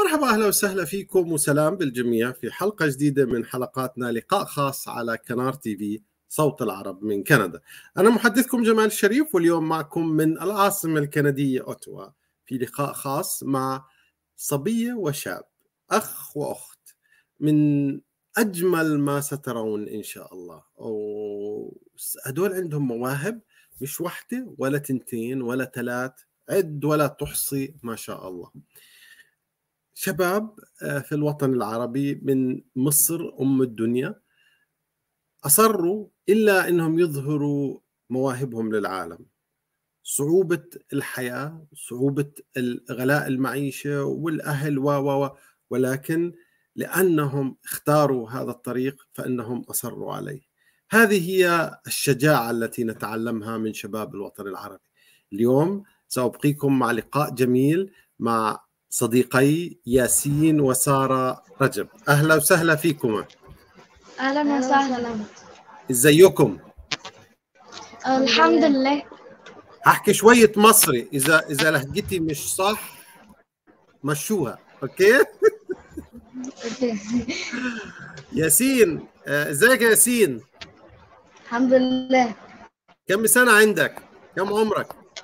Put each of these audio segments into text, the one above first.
مرحبا اهلا وسهلا فيكم وسلام بالجميع في حلقه جديده من حلقاتنا لقاء خاص على كنار تي في صوت العرب من كندا. انا محدثكم جمال الشريف واليوم معكم من العاصمه الكنديه اوتوا في لقاء خاص مع صبيه وشاب اخ واخت من اجمل ما سترون ان شاء الله. هدول عندهم مواهب مش واحده ولا تنتين ولا ثلاث عد ولا تحصي ما شاء الله. شباب آه، في الوطن العربي من مصر ام الدنيا اصروا الا انهم يظهروا مواهبهم للعالم صعوبه الحياه صعوبه غلاء المعيشه والاهل و و ولكن لانهم اختاروا هذا الطريق فانهم اصروا عليه هذه هي الشجاعه التي نتعلمها من شباب الوطن العربي اليوم سأبقيكم مع لقاء جميل مع صديقي ياسين وسارة رجب أهلا وسهلا فيكم أهلا وسهلا ازيكم الحمد لله هحكي شوية مصري إذا إذا لهجتي مش صح مشوها أوكي ياسين آه، ازيك يا ياسين الحمد لله كم سنة عندك كم عمرك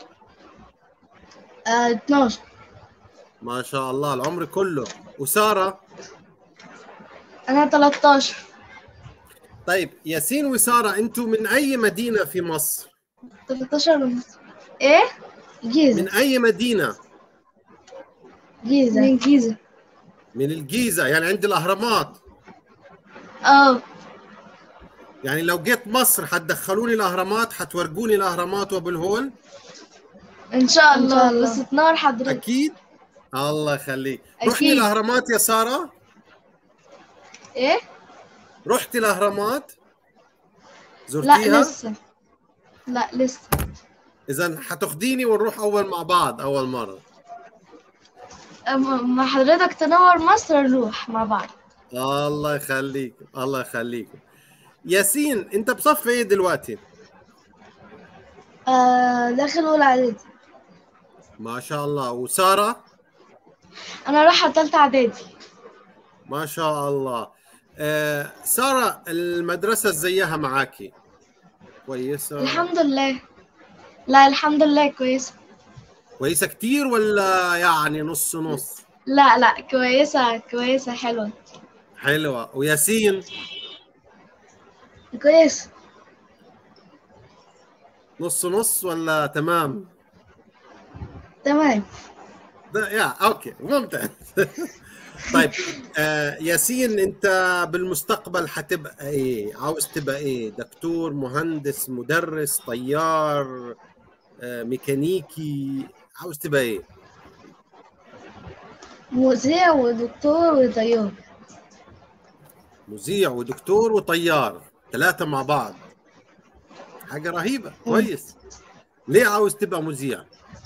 آه 12 ما شاء الله العمر كله وسارة أنا 13 طيب ياسين وسارة أنتوا من أي مدينة في مصر 13 من إيه؟ جيزة من أي مدينة جيزة من جيزة من الجيزة يعني عند الأهرامات اه يعني لو جيت مصر حتدخلوني الأهرامات حتورجوني الأهرامات وأبو الهول إن شاء الله بس تنور حضرتك أكيد الله يخليك أكيد. رحتي الأهرامات يا سارة إيه؟ رحتي الأهرامات لا زرتيها لسه لا لسه إذا حتاخديني ونروح أول مع بعض أول مرة أما ما حضرتك تنور مصر نروح مع بعض الله يخليك الله يخليك ياسين انت بصف ايه دلوقتي آه داخل أولى إعدادي ما شاء الله وساره أنا رايحة تالتة إعدادي ما شاء الله آه ساره المدرسه زيها معاكي كويسه الحمد لله لا الحمد لله كويسة كويسه كتير ولا يعني نص نص لا لا كويسة كويسة حلوة حلوه وياسين كويس نص نص ولا تمام تمام ده يا اوكي ممتاز طيب آه ياسين انت بالمستقبل حتبقى ايه عاوز تبقى ايه دكتور مهندس مدرس طيار آه ميكانيكي عاوز تبقى ايه مذيع ودكتور وطيار مذيع ودكتور وطيار ثلاثة مع بعض حاجة رهيبة كويس ليه عاوز تبقى مذيع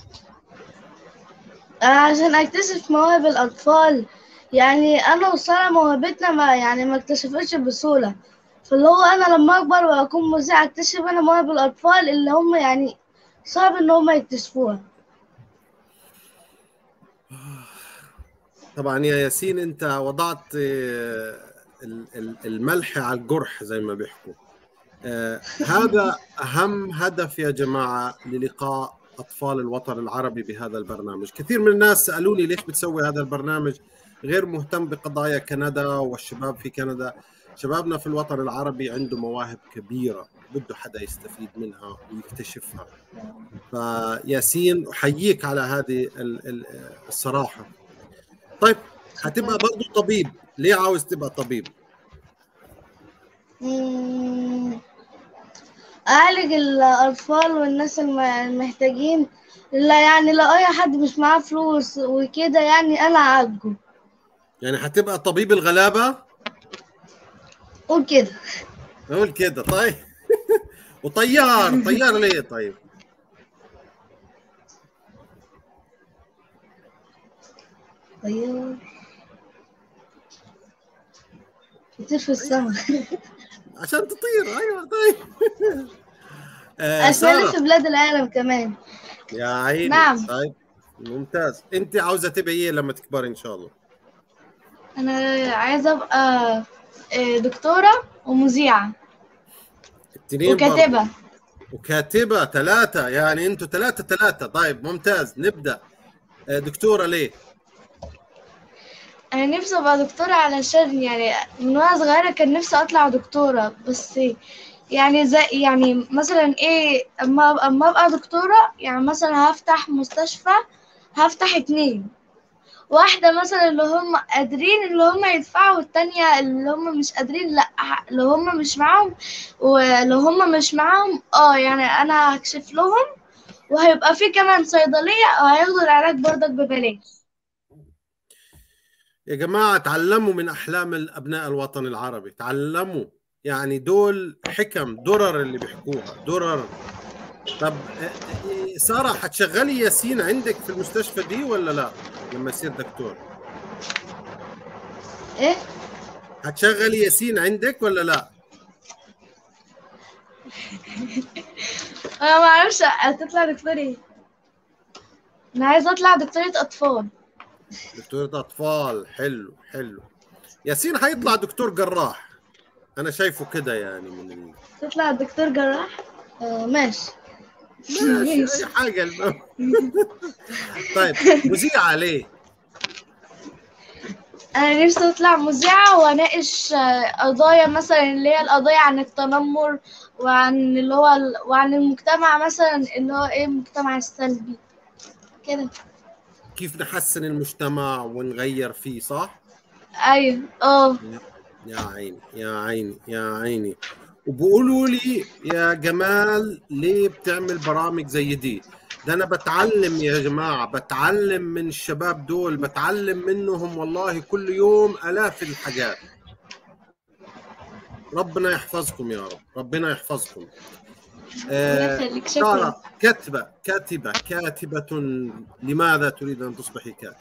آه، عشان اكتشف مواهب الاطفال يعني انا وسارة موهبتنا ما يعني ما اكتشفتش بسهولة فاللي هو انا لما اكبر واكون مذيع اكتشف انا مواهب الاطفال اللي هم يعني صعب ان هم يكتشفوها طبعا يا ياسين انت وضعت آه، ال- ال- الملح على الجرح زي ما بيحكوا آه، هذا اهم هدف يا جماعه للقاء اطفال الوطن العربي بهذا البرنامج كثير من الناس سالوني ليش بتسوي هذا البرنامج غير مهتم بقضايا كندا والشباب في كندا شبابنا في الوطن العربي عنده مواهب كبيره بده حدا يستفيد منها ويكتشفها فياسين احييك على هذه ال- ال- الصراحه طيب هتبقى برضه طبيب ليه عاوز تبقى طبيب مم، اعالج الاطفال والناس الم- المحتاجين لا يعني لو اي حد مش معاه فلوس وكده يعني انا اعالجه يعني هتبقى طبيب الغلابه قول كده نقول كده طيب وطيار طيار ليه طيب طيار كتير في السما عشان تطير ايوه طيب آه اسمعني في سارة بلاد العالم كمان يا عيني نعم. طيب ممتاز انت عاوزه تبقي ايه لما تكبري ان شاء الله انا عايزه ابقى آه، دكتوره ومذيعه التنين برضه. وكاتبه وكاتبه ثلاثه يعني انتوا ثلاثه ثلاثه طيب ممتاز نبدا آه، دكتوره ليه؟ انا نفسي ابقى دكتوره علشان يعني من وانا صغيره كان نفسي اطلع دكتوره بس يعني زي يعني مثلا ايه اما أبقى- اما ابقى دكتوره يعني مثلا هفتح مستشفى هفتح اتنين واحدة مثلا اللي هم قادرين اللي هم يدفعوا والتانية اللي هم مش قادرين لأ اللي هم مش معاهم ولو هم مش معاهم اه يعني أنا هكشف لهم وهيبقى في كمان صيدلية وهياخدوا العلاج برضك ببلاش يا جماعه تعلموا من احلام الابناء الوطن العربي تعلموا يعني دول حكم درر اللي بيحكوها درر طب آه، آه، ساره حتشغلي ياسين عندك في المستشفى دي ولا لا لما يصير دكتور ايه حتشغلي ياسين عندك ولا لا انا ما اعرفش هتطلع دكتور ايه انا عايزه اطلع دكتورة اطفال دكتورة أطفال حلو حلو ياسين حيطلع دكتور جراح أنا شايفه كده يعني من ال... تطلع دكتور جراح آه ماشي ماشي أي حاجة المهم. طيب مذيعة ليه؟ انا نفسي اطلع مذيعة واناقش آه، قضايا مثلا اللي هي القضايا عن التنمر وعن اللي هو ال- وعن المجتمع مثلا اللي هو ايه المجتمع السلبي كده كيف نحسن المجتمع ونغير فيه صح؟ ايوه اه يا عيني يا عيني يا عيني وبقولوا لي يا جمال ليه بتعمل برامج زي دي ده انا بتعلم يا جماعه بتعلم من الشباب دول بتعلم منهم والله كل يوم الاف الحاجات ربنا يحفظكم يا رب ربنا يحفظكم الله آه يخليك شكرا سارة كاتبة كاتبة كاتبة لماذا تريد أن تصبحي كاتبة؟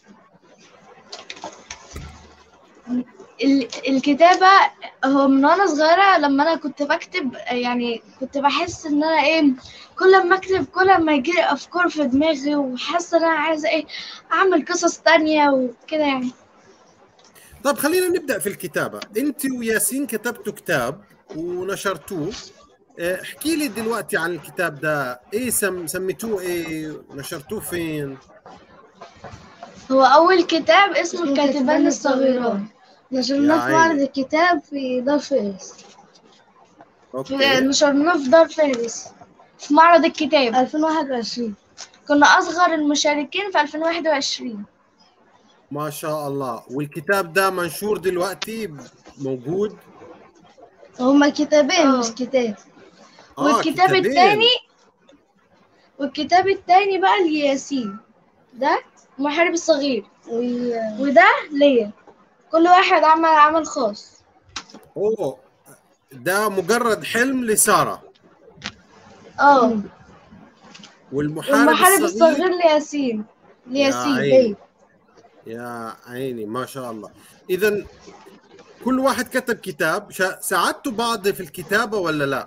ال- الكتابة هو من وانا صغيرة لما انا كنت بكتب يعني كنت بحس ان انا ايه كل ما اكتب كل ما يجيلي افكار في دماغي وحاسة ان انا عايزة ايه اعمل قصص تانية وكده يعني طيب خلينا نبدأ في الكتابة أنت وياسين كتبتوا كتاب ونشرتوه آه، احكي لي دلوقتي عن الكتاب ده ايه سم... سميتوه ايه نشرتوه فين هو اول كتاب اسمه الكاتبان الصغيران نشرناه يا في عيني. معرض الكتاب في دار فارس اوكي نشرناه في دار فارس في معرض الكتاب 2021 كنا اصغر المشاركين في 2021 ما شاء الله والكتاب ده منشور دلوقتي موجود هما كتابين آه. مش كتاب آه، والكتاب كتابين. التاني والكتاب التاني بقى لياسين ده المحارب الصغير وده ليا كل واحد عمل عمل خاص اوه ده مجرد حلم لسارة اه والمحارب, والمحارب الصغير, الصغير لياسين لياسين عيني. ليا يا عيني ما شاء الله اذا كل واحد كتب كتاب شا- ساعدتوا بعض في الكتابة ولا لا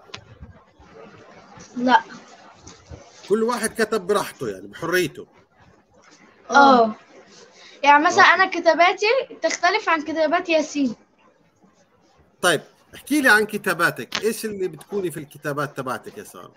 لا كل واحد كتب براحته يعني بحريته اه يعني مثلا أوكي. انا كتاباتي تختلف عن كتابات ياسين طيب احكي لي عن كتاباتك ايش اللي بتكوني في الكتابات تبعتك يا سارة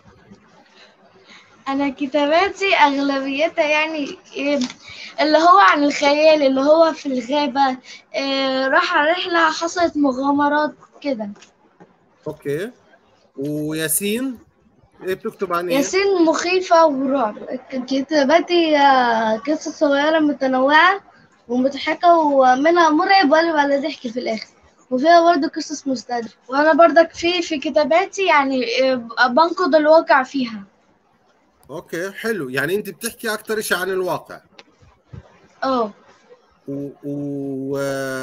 انا كتاباتي اغلبيتها يعني إيه اللي هو عن الخيال اللي هو في الغابة إيه راح على رحلة حصلت مغامرات كده اوكي وياسين ايه بتكتب عن ايه ياسين مخيفة ورعب كتاباتي آه، قصة صغيرة متنوعة ومضحكة ومنها مرعب وقلب على ضحك في الآخر وفيها برضه قصص مستهدفة وأنا برضك في في كتاباتي يعني آه، بنقد الواقع فيها اوكي حلو يعني انت بتحكي اكثر شيء عن الواقع اه و... و...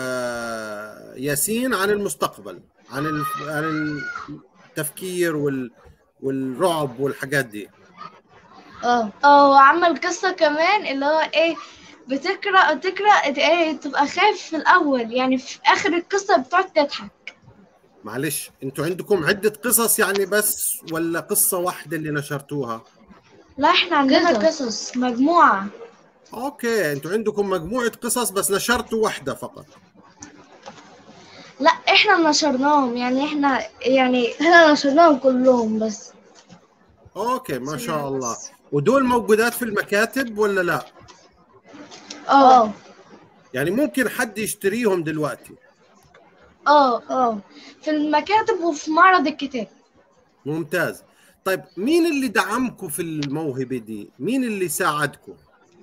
ياسين عن المستقبل عن ال... عن التفكير وال... والرعب والحاجات دي اه اه وعمل قصة كمان اللي هو ايه بتقرا تقرا ايه تبقى خايف في الاول يعني في اخر القصة بتقعد تضحك معلش انتوا عندكم عدة قصص يعني بس ولا قصة واحدة اللي نشرتوها لا احنا عندنا قصص. قصص مجموعة اوكي انتوا عندكم مجموعه قصص بس نشرتوا واحده فقط لا احنا نشرناهم يعني احنا يعني احنا نشرناهم كلهم بس اوكي ما شاء الله ودول موجودات في المكاتب ولا لا اه اه يعني ممكن حد يشتريهم دلوقتي اه اه في المكاتب وفي معرض الكتاب ممتاز طيب مين اللي دعمكم في الموهبه دي مين اللي ساعدكم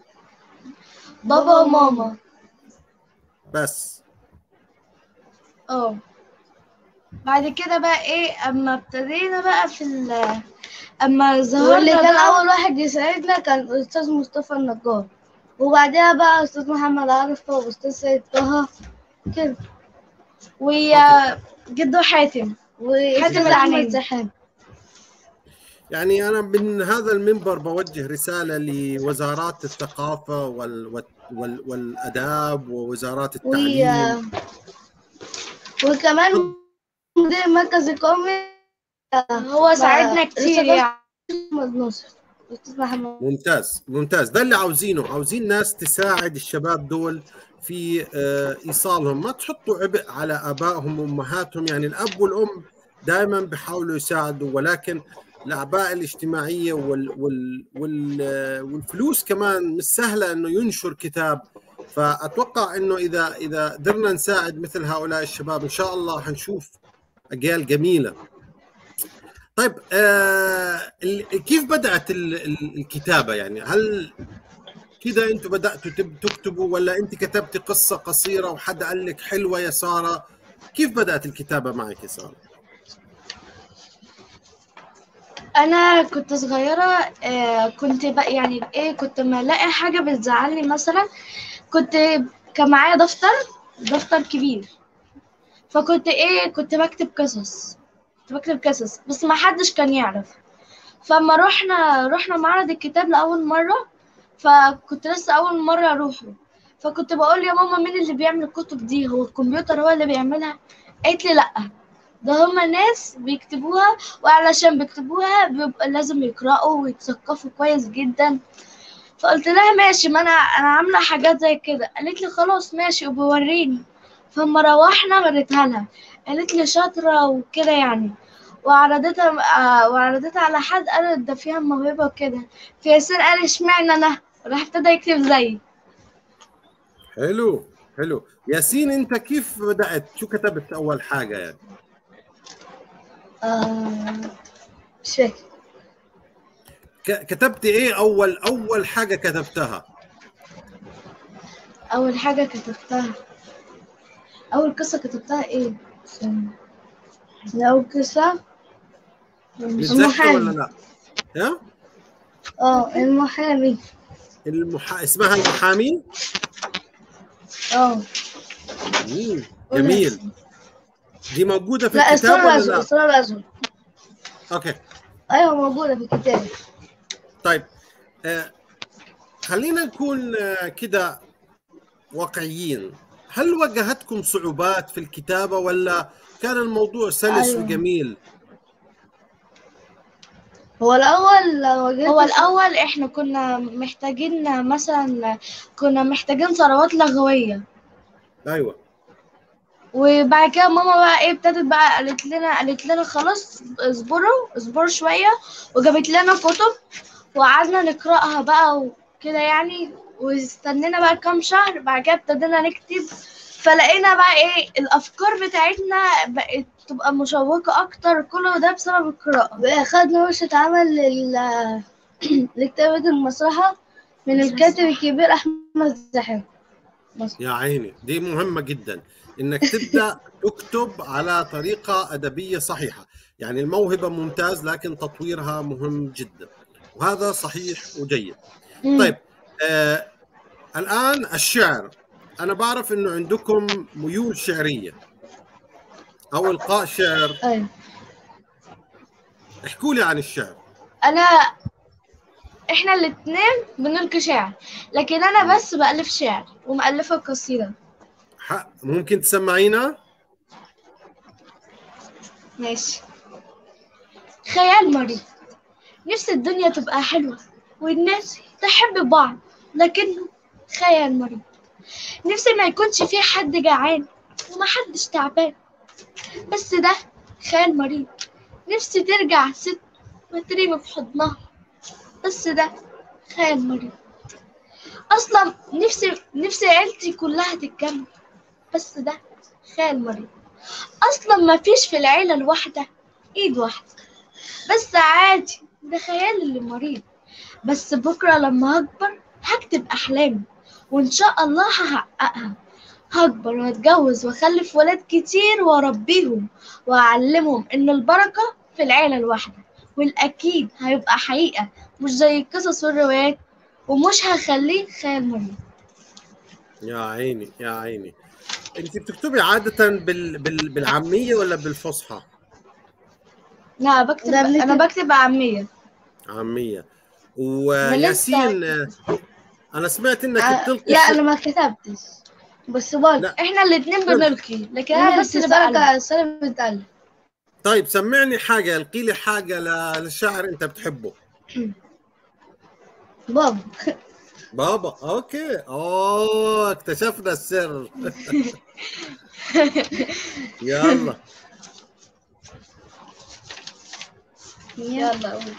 بابا وماما بس اه بعد كده بقى ايه اما ابتدينا بقى في ال اما ظهرنا واللي كان بقى- اول واحد يساعدنا كان الاستاذ مصطفى النجار وبعدها بقى استاذ محمد عرفة واستاذ سيد طه كده وجدو حاتم وحاتم حاتم احمد العناني. زحام يعني انا من هذا المنبر بوجه رساله لوزارات الثقافه وال... وال... والاداب ووزارات و... التعليم وكمان مدير المركز القومي هو ساعدنا لسه كتير بس- يعني محمد ناصر استاذ محمد ممتاز ممتاز ده اللي عاوزينه عاوزين ناس تساعد الشباب دول في آه، ايصالهم ما تحطوا عبء على ابائهم وامهاتهم يعني الاب والام دائما بيحاولوا يساعدوا ولكن الاعباء الاجتماعيه وال وال وال آه، والفلوس كمان مش سهله انه ينشر كتاب فاتوقع انه اذا اذا قدرنا نساعد مثل هؤلاء الشباب ان شاء الله حنشوف اجيال جميله طيب آه ال- كيف بدات ال- ال- الكتابه يعني هل كده انتوا بداتوا تب- تكتبوا ولا انت كتبتي قصه قصيره وحد قال لك حلوه يا ساره كيف بدات الكتابه معك يا ساره انا كنت صغيره آه كنت بقى يعني ايه كنت ما الاقي حاجه بتزعلني مثلا كنت كان معايا دفتر دفتر كبير فكنت ايه كنت بكتب قصص كنت بكتب قصص بس ما حدش كان يعرف فلما رحنا رحنا معرض الكتاب لاول مره فكنت لسه اول مره اروحه فكنت بقول يا ماما مين اللي بيعمل الكتب دي هو الكمبيوتر هو اللي بيعملها قالت لي لا ده هما ناس بيكتبوها وعلشان بيكتبوها بيبقى لازم يقرأوا ويتثقفوا كويس جدا فقلت لها ماشي ما انا انا عامله حاجات زي كده قالت لي خلاص ماشي وبوريني فلما روحنا وريتها لها قالت لي شاطره وكده يعني وعرضتها آه، وعرضتها على حد قالت ده فيها موهبه وكده في ياسين قال اشمعنى انا راح ابتدى يكتب زيي حلو حلو ياسين انت كيف بدات شو كتبت اول حاجه يعني آه مش فاكر ك- كتبت ايه اول اول حاجه كتبتها اول حاجه كتبتها اول قصه كتبتها ايه استنى. لو قصة متذكر المحامي. ولا لا يا اه المحامي المح... اسمها المحامي اه مم. جميل دي موجوده في لا الكتاب الصورة ولا الأزرق لا الصورة الأزرق اوكي أيوة موجودة في الكتاب طيب آه خلينا نكون آه كده واقعيين هل واجهتكم صعوبات في الكتابة ولا كان الموضوع سلس أيوة. وجميل هو الأول واجهت هو الأول إحنا كنا محتاجين مثلا كنا محتاجين ثروات لغوية ايوه وبعد كده ماما بقى إيه ابتدت بقى قالت لنا قالت لنا خلاص اصبروا اصبروا شوية وجابت لنا كتب وقعدنا نقرأها بقى وكده يعني واستنينا بقى كام شهر بعد كده ابتدينا نكتب فلقينا بقى إيه الأفكار بتاعتنا بقت تبقى مشوقة أكتر كله ده بسبب القراءة خدنا ورشة عمل لل... لكتابة المسرحة من الكاتب الكبير أحمد زاحم يا عيني دي مهمة جدا انك تبدا تكتب على طريقة ادبية صحيحة يعني الموهبة ممتاز لكن تطويرها مهم جدا وهذا صحيح وجيد طيب آه الان الشعر انا بعرف انه عندكم ميول شعريه او القاء شعر أيوة احكوا لي عن الشعر انا احنا الاتنين بنلقي شعر لكن انا بس بألف شعر ومؤلفة قصيدة ح- ممكن تسمعينا ماشي خيال مريض نفس الدنيا تبقى حلوة والناس تحب بعض لكنه خيال مريض نفسي ما يكونش في حد جعان ومحدش تعبان بس ده خيال مريض نفسي ترجع ست وترمي في حضنها بس ده خيال مريض اصلا نفسي نفسي عيلتي كلها تتجمع بس ده خيال مريض اصلا ما فيش في العيله الواحده ايد واحده بس عادي ده خيال اللي مريض بس بكره لما هكبر هكتب احلامي وان شاء الله هحققها هكبر واتجوز واخلف ولاد كتير واربيهم واعلمهم ان البركه في العيله الواحده والاكيد هيبقى حقيقه مش زي القصص والروايات ومش هخليه خيال مريض يا عيني يا عيني انت بتكتبي عاده بال... بال... بالعاميه ولا بالفصحى لا بكتب لا، بنكتب- انا بكتب عاميه عاميه أنا وياسين انا سمعت انك آه، بتلقي لا انا ما كتبتش بس برضه لا. احنا الاتنين بنلقي لكن انا انا بس بس اللي بقلب السنة السنة بتقلب طيب سمعني حاجه القي لي حاجه ل- للشاعر انت بتحبه بابا بابا اوكي اوه اكتشفنا السر يلا يلا قول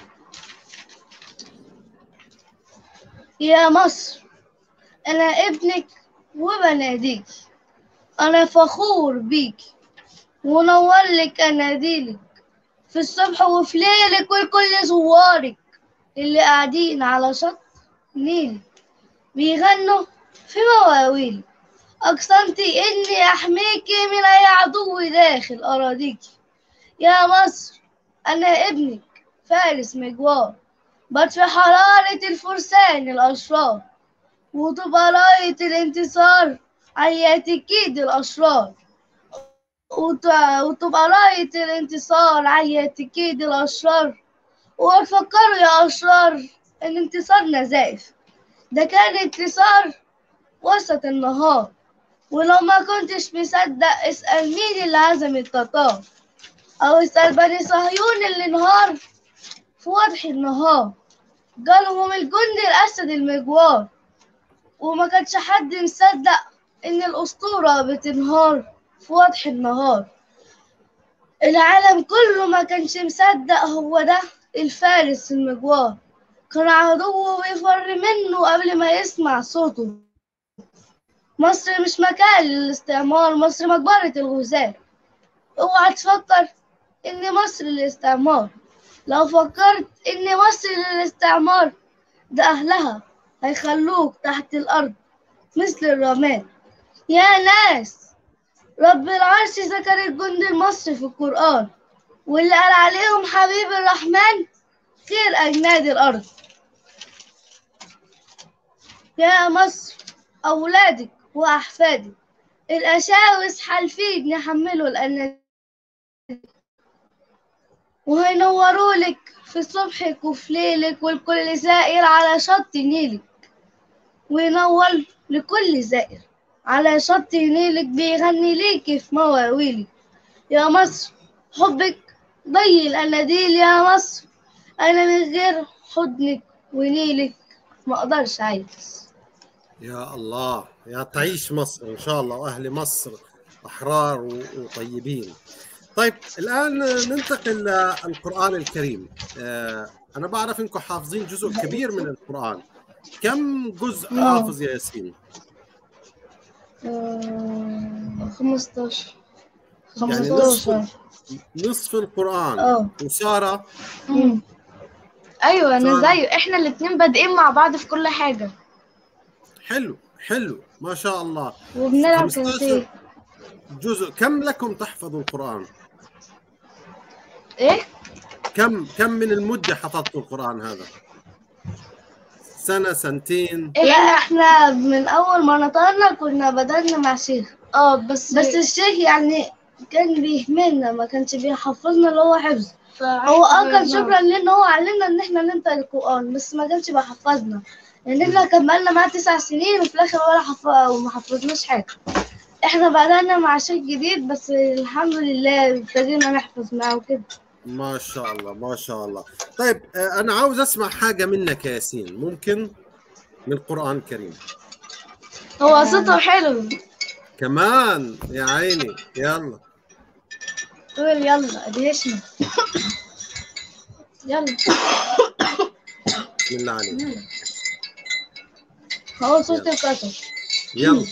يا مصر أنا ابنك وبناديك أنا فخور بيك ونور لك أناديلك في الصبح وفي ليلك والكل زوارك اللي قاعدين على شط نيلك بيغنوا في مواويلك أقسمتي إني أحميكي من أي عدو داخل أراضيكي يا مصر أنا ابنك فارس مجوار بطفي حرارة الفرسان الأشرار وتبقى راية الانتصار عيات كيد الأشرار وت- وتبقى راية الانتصار عيات كيد الأشرار وتفكروا يا أشرار إن انتصارنا زائف ده كان انتصار وسط النهار ولو ما كنتش مصدق اسأل مين اللي هزم التتار أو اسأل بني صهيون اللي انهار في وضح النهار جالهم الجند الأسد المجوار وما كانش حد مصدق إن الأسطورة بتنهار في وضح النهار العالم كله ما كانش مصدق هو ده الفارس المجوار كان عدوه بيفر منه قبل ما يسمع صوته مصر مش مكان للاستعمار مصر مقبرة الغزاة اوعى تفكر إن مصر للاستعمار لو فكرت إن مصر للاستعمار ده أهلها هيخلوك تحت الأرض مثل الرماد يا ناس رب العرش ذكر الجند المصري في القرآن واللي قال عليهم حبيب الرحمن خير أجناد الأرض يا مصر أولادك وأحفادك الأشاوس حالفين يحملوا الأناديل وهينوروا لك في صبحك وفي ليلك والكل زائر على شط نيلك وينور لكل زائر على شط نيلك بيغني ليكي في مواويلك يا مصر حبك ضي الأناديل يا مصر أنا من غير حضنك ونيلك ما أقدرش أعيش يا الله يا تعيش مصر ان شاء الله واهل مصر احرار و- وطيبين طيب الان ننتقل للقران الكريم آه، انا بعرف انكم حافظين جزء كبير من القران كم جزء آه. حافظ يا ياسين آه، 15 يعني 15 نصف القران اه وساره مم. ايوه انا صح. زيه احنا الاتنين بادئين مع بعض في كل حاجه حلو حلو ما شاء الله وبنلعب 15 كنسيه جزء كم لكم تحفظوا القران ايه كم كم من المده حفظتوا القران هذا سنه سنتين لا احنا من اول ما نطقنا كنا بدأنا مع شيخ اه بس بس الشيخ يعني كان بيهملنا ما كانش بيحفظنا اللي هو حفظ فإحنا هو اه كان بدأنا. شكرا لان هو علمنا ان احنا ننطق القرآن بس ما كانش بيحفظنا لان احنا كان بقالنا معاه تسع سنين وفي الاخر ولا حف... وما حفظناش حاجة احنا بدأنا مع شيخ جديد بس الحمد لله ابتدينا نحفظ معاه وكده ما شاء الله ما شاء الله طيب آه، انا عاوز اسمع حاجه منك يا ياسين ممكن من القران الكريم هو صوته حلو كمان يا عيني يلا قول يلا ادهشنا يلا بسم الله عليك هو صوت القطر يلا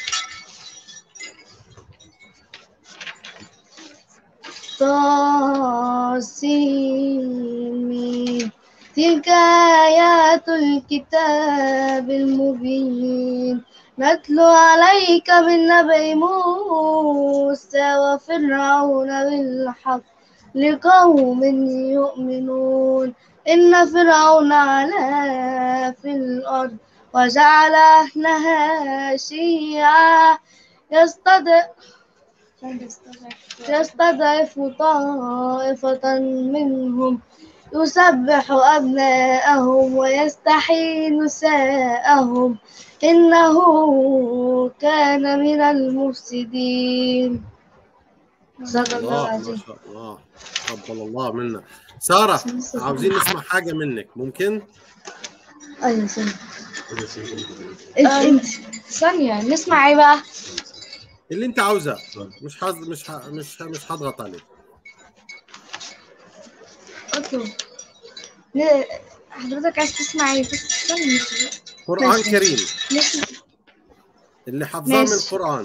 طاسيم تلك آيات الكتاب المبين نتلو عليك من نبأ موسى وفرعون بالحق لقوم يؤمنون إن فرعون علا في الأرض وجعل أهلها شيعا يستضعف يستضعف طائفة منهم يسبح أبناءهم ويستحيي نساءهم إنه كان من المفسدين صدق الله الله ما العظيم شاء الله تقبل الله منا سارة عاوزين نسمع حاجة منك ممكن؟ أيوة سنة انت انت ثانية نسمع ايه بقى اللي انت عاوزاه مش حظ مش ح... مش مش هضغط عليك اطلب ن- حضرتك عايز تسمع ايه بس استنى قرآن ماشي. كريم نسمع اللي حافظاه من ماشي. القرآن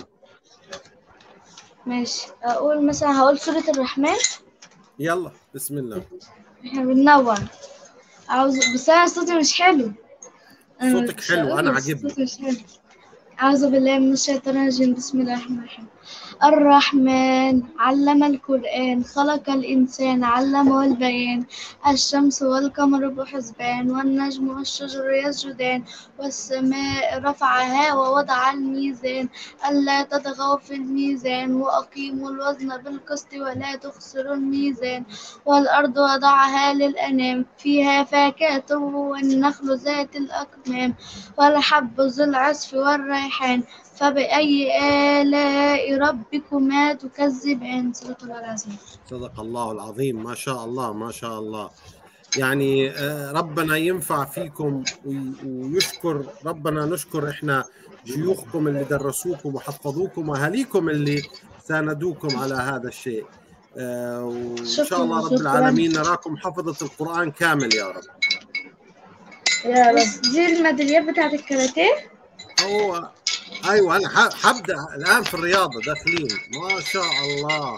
ماشي اقول مثلا هقول سورة الرحمن يلا بسم الله احنا بننور عاوز بس انا صوتي مش حلو أنا صوتك مش حلو، هقول أنا بس عاجبني. صوتي مش حلو أعوذ بالله من الشيطان الرجيم بسم الله الرحمن الرحيم الرحمن علم القرآن خلق الإنسان علمه البيان الشمس والقمر بحسبان والنجم والشجر يسجدان والسماء رفعها ووضع الميزان ألا تطغوا في الميزان وأقيموا الوزن بالقسط ولا تخسروا الميزان والأرض وضعها للأنام فيها فاكهة والنخل ذات الأكمام والحب ذو العصف والريحان فبأي آلاء ربكما تكذبان صدق الله العظيم صدق الله العظيم ما شاء الله ما شاء الله يعني آه، ربنا ينفع فيكم وي- ويشكر ربنا نشكر احنا شيوخكم اللي درسوكم وحفظوكم واهاليكم اللي ساندوكم على هذا الشيء آه، وان شاء شكراً، الله رب شكراً. العالمين نراكم حفظة القرآن كامل يا رب يا رب بس دي الميداليات بتاعت الكاراتيه هو ايوه انا ح- حبدا الان في الرياضه داخلين ما شاء الله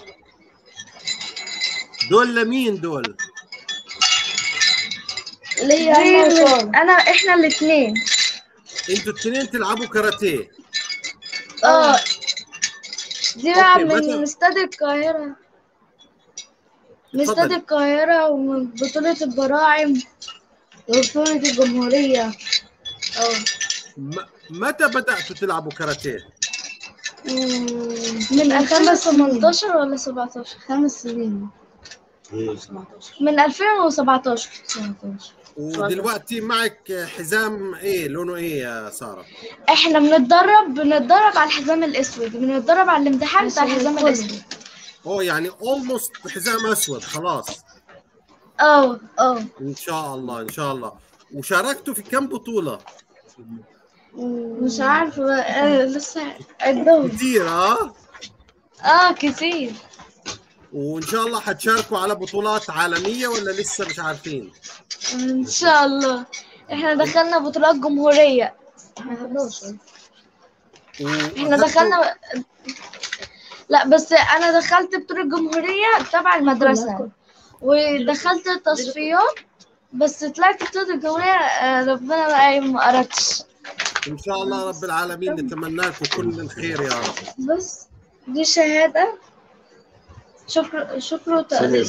دول لمين دول؟ ليا دي أنا من- وصال أنا إحنا الاتنين انتوا الاثنين تلعبوا كاراتيه اه دي بقى أوكي، متى- من استاد القاهرة من اتفضل. استاد القاهرة ومن بطولة البراعم وبطولة الجمهورية اه م- متى بداتوا تلعبوا كاراتيه؟ من خمس 2018 ولا 17 خمس سنين من 2017 ودلوقتي معك حزام ايه لونه ايه يا ساره؟ احنا بنتدرب بنتدرب على الحزام الاسود بنتدرب على الامتحان بتاع الحزام كله. الاسود اوه يعني اولموست حزام اسود خلاص اه اه ان شاء الله ان شاء الله وشاركتوا في كم بطوله؟ مش عارفة آه لسه عندهم كثير ها؟ اه كتير وان شاء الله حتشاركوا على بطولات عالميه ولا لسه مش عارفين؟ ان شاء الله احنا دخلنا بطولات جمهورية احنا وأخدتوا- دخلنا لا بس انا دخلت بطولة جمهورية تبع المدرسة ودخلت تصفيات بس طلعت بطولة الجمهورية آه، ربنا بقى ما أردش ان شاء الله رب العالمين نتمنى لكم كل الخير يا رب بس دي شهادة شكر شكر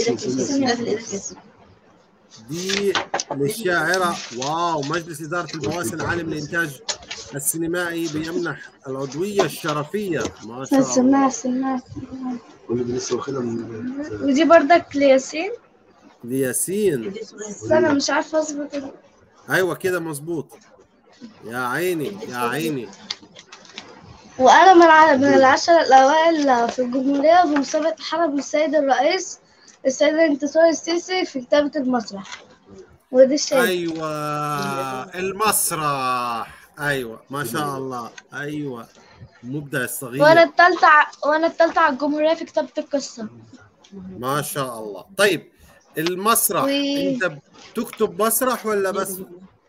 دي للشاعرة واو مجلس إدارة البواسل العالم للإنتاج السينمائي بيمنح العضوية الشرفية ما شاء الله سمعت سمعت واللي لسه واخدها من ودي بردك لياسين لياسين بس أنا مش عارفة أظبط ال- أيوة كده مظبوط يا عيني يا عيني وأنا من الع- من العشرة الأوائل في الجمهورية في مسابقة حرب السيد الرئيس السيد الانتصار السيسي في كتابة المسرح ودي الشهادة أيوة المسرح ايوه ما شاء الله ايوه مبدع الصغير وانا التالتة ع- وانا التالتة على الجمهورية في كتابة القصة ما شاء الله طيب المسرح وي. انت بتكتب مسرح ولا بس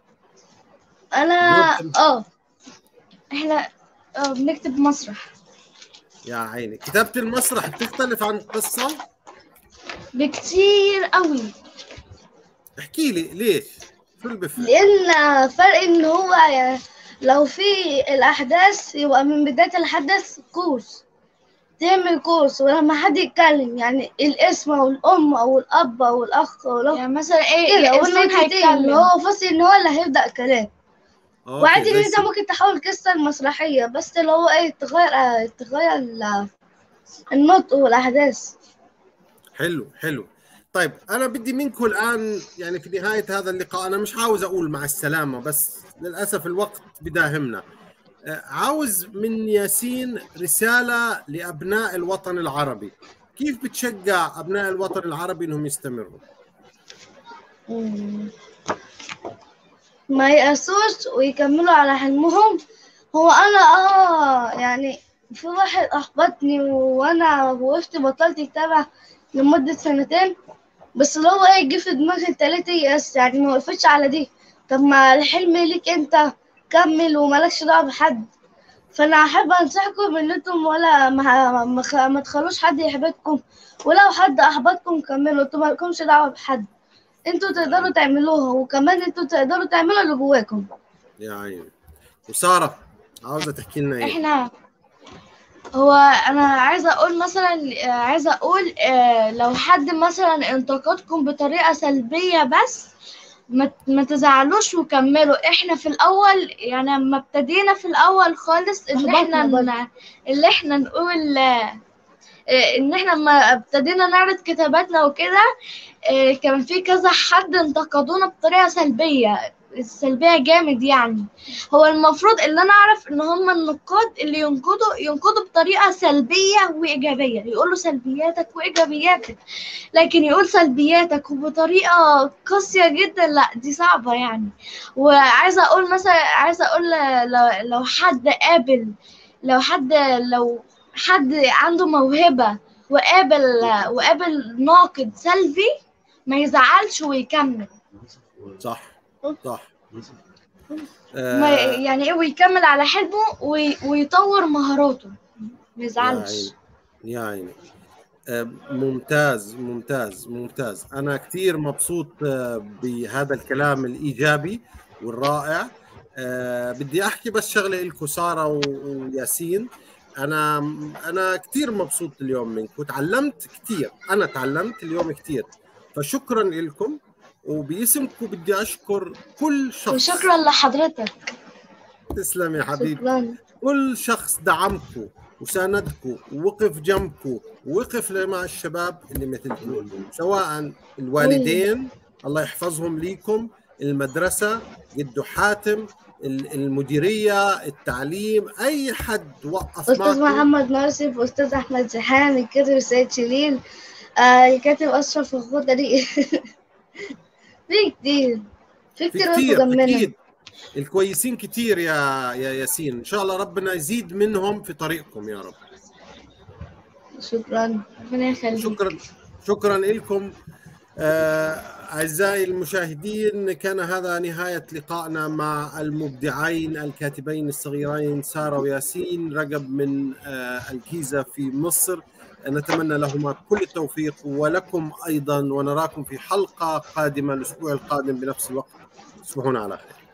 انا ممكن. اه احنا آه، بنكتب مسرح يا عيني كتابة المسرح بتختلف عن القصة بكتير قوي احكي لي ليش شو اللي بفرق لان فرق ان هو يعني لو في الاحداث يبقى من بدايه الحدث كورس تعمل كورس ولما حد يتكلم يعني الاسم او الام او الاب او الاخ او الاخت يعني مثلا ايه كده الانسان والنقطتين اللي هيتكلم هو فاصل ان هو اللي هيبدا كلام أوكي، وعادي ان زي انت السي- ممكن تحول قصه المسرحيه بس اللي هو ايه تغير آه، تغير ال- النطق والاحداث حلو حلو طيب انا بدي منكم الان يعني في نهايه هذا اللقاء انا مش عاوز اقول مع السلامه بس للاسف الوقت بداهمنا آه، عاوز من ياسين رساله لابناء الوطن العربي كيف بتشجع ابناء الوطن العربي انهم يستمروا مم. ما يأسوش ويكملوا على حلمهم هو انا اه يعني في واحد احبطني وانا وقفت بطلت كتابة لمدة سنتين بس اللي هو ايه جه في دماغي انت ليه تيأس يعني ما وقفتش على دي طب ما الحلم ليك انت كمل ومالكش دعوة بحد فانا احب انصحكم ان انتم ولا ما, ما, خ- ما تخلوش حد يحبطكم ولو حد احبطكم كملوا انتوا مالكمش دعوة بحد انتوا تقدروا تعملوها وكمان انتوا تقدروا تعملوا اللي جواكم يا عيني وساره عاوزه تحكي لنا ايه احنا هو انا عايزه اقول مثلا آه، عايزه اقول آه، لو حد مثلا انتقدكم بطريقه سلبيه بس ما ما تزعلوش وكملوا احنا في الاول يعني لما ابتدينا في الاول خالص ان أحبطنا احنا برضه. ن- اللي احنا نقول آه، آه، ان احنا لما ابتدينا نعرض كتاباتنا وكده آه، كان في كذا حد انتقدونا بطريقه سلبيه سلبيه جامد يعني هو المفروض اللي انا اعرف ان هم النقاد اللي ينقدوا ينقدوا بطريقه سلبيه وايجابيه يقولوا سلبياتك وايجابياتك لكن يقول سلبياتك وبطريقه قاسيه جدا لا دي صعبه يعني وعايزه اقول مثلا عايزه اقول لو, لو حد قابل لو حد لو حد عنده موهبه وقابل وقابل ناقد سلبي ما يزعلش ويكمل صح صح ما آه يعني ايه ويكمل على حلمه وي- ويطور مهاراته ما يا يزعلش عيني يا عيني آه، ممتاز ممتاز ممتاز انا كثير مبسوط آه، بهذا الكلام الايجابي والرائع آه، بدي احكي بس شغله لكم ساره و- وياسين انا انا كثير مبسوط اليوم منكم وتعلمت كثير انا تعلمت اليوم كثير فشكرا لكم وباسمكم بدي اشكر كل شخص وشكرا لحضرتك تسلم يا حبيبي شكرا كل شخص دعمكم وساندكم ووقف جنبكم ووقف مع الشباب اللي مثلكم سواء الوالدين الله يحفظهم ليكم المدرسة جدو حاتم ال- المديرية التعليم أي حد وقف استاذ معكم محمد ناصف استاذ احمد زحام الكاتب سيد شليل آه الكاتب اشرف الخضري في كتير في في كتير وقفوا كتير جنبنا أكيد الكويسين كتير يا يا ياسين إن شاء الله ربنا يزيد منهم في طريقكم يا رب شكرا ربنا يخليك شكرا شكرا لكم آه، أعزائي المشاهدين كان هذا نهاية لقائنا مع المبدعين الكاتبين الصغيرين سارة وياسين رقب من آه، الجيزة في مصر نتمنى لهما كل التوفيق ولكم أيضا ونراكم في حلقة قادمة الأسبوع القادم بنفس الوقت تصبحون على خير